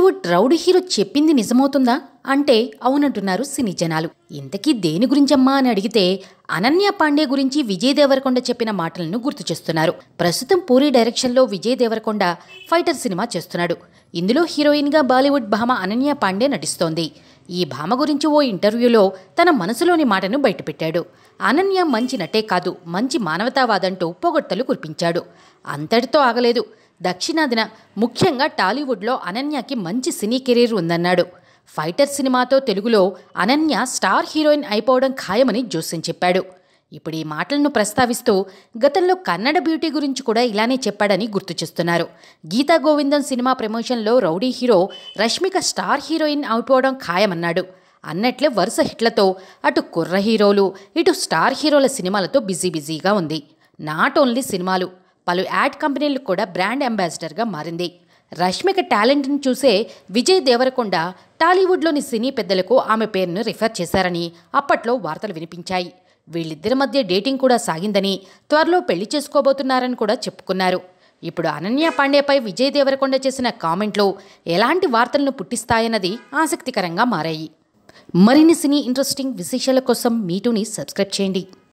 Tollywood rowdy hero చెప్పింది నిజమవుతుందా అంటే అవునంటున్నారు సినీ జనాలు ఇంతకీ దేని గురించమ్మా అని అడిగితే అనన్య పాండే గురించి విజయ్ దేవరకొండ చెప్పిన మాటలను గుర్తు చేస్తున్నారు ప్రస్తుతం పూరి డైరెక్షన్లో విజయ్ దేవరకొండ ఫైటర్ సినిమా చేస్తున్నాడు ఇందులో హీరోయిన్గా బాలీవుడ్ భామ అనన్య పాండే నటిస్తోంది ఈ భామ గురించి ఓ ఇంటర్వ్యూలో తన మనసులోని మాటను బయటపెట్టాడు అనన్య మంచి నటే కాదు మంచి మానవతావాదంటూ పొగడ్తలు కురిపించాడు అంతటితో ఆగలేదు దక్షిణాదిన ముఖ్యంగా టాలీవుడ్లో అనన్యకి మంచి సినీ కెరీర్ ఉందన్నాడు ఫైటర్ సినిమాతో తెలుగులో అనన్య స్టార్ హీరోయిన్ అయిపోవడం ఖాయమని జోస్యం చెప్పాడు ఇప్పుడు ఈ మాటలను ప్రస్తావిస్తూ గతంలో కన్నడ బ్యూటీ గురించి కూడా ఇలానే చెప్పాడని గుర్తు చేస్తున్నారు గీతా గోవిందం సినిమా ప్రమోషన్లో rowdy hero Rashmika star heroine అయిపోవడం ఖాయమన్నాడు అన్నట్లే వరుస హిట్లతో అటు కుర్ర హీరోలు ఇటు స్టార్ హీరోల సినిమాలతో బిజీ బిజీగా ఉంది నాట్ ఓన్లీ సినిమాలు పలు యాడ్ కంపెనీలకు కూడా బ్రాండ్ అంబాసిడర్గా మారింది రష్మిక టాలెంట్ని చూసే విజయ్ దేవరకొండ టాలీవుడ్లోని సినీ పెద్దలకు ఆమె పేరును రిఫర్ చేశారని అప్పట్లో వార్తలు వినిపించాయి వీళ్ళిద్దరి మధ్య డేటింగ్ కూడా సాగిందని త్వరలో పెళ్లి చేసుకోబోతున్నారని కూడా చెప్పుకున్నారు ఇప్పుడు అనన్య పాండేపై విజయ్ దేవరకొండ చేసిన కామెంట్లు ఎలాంటి వార్తలను పుట్టిస్తాయన్నది ఆసక్తికరంగా మారాయి మరిన్ని సినీ ఇంట్రెస్టింగ్ విశేషాల కోసం మీటూని సబ్స్క్రైబ్ చేయండి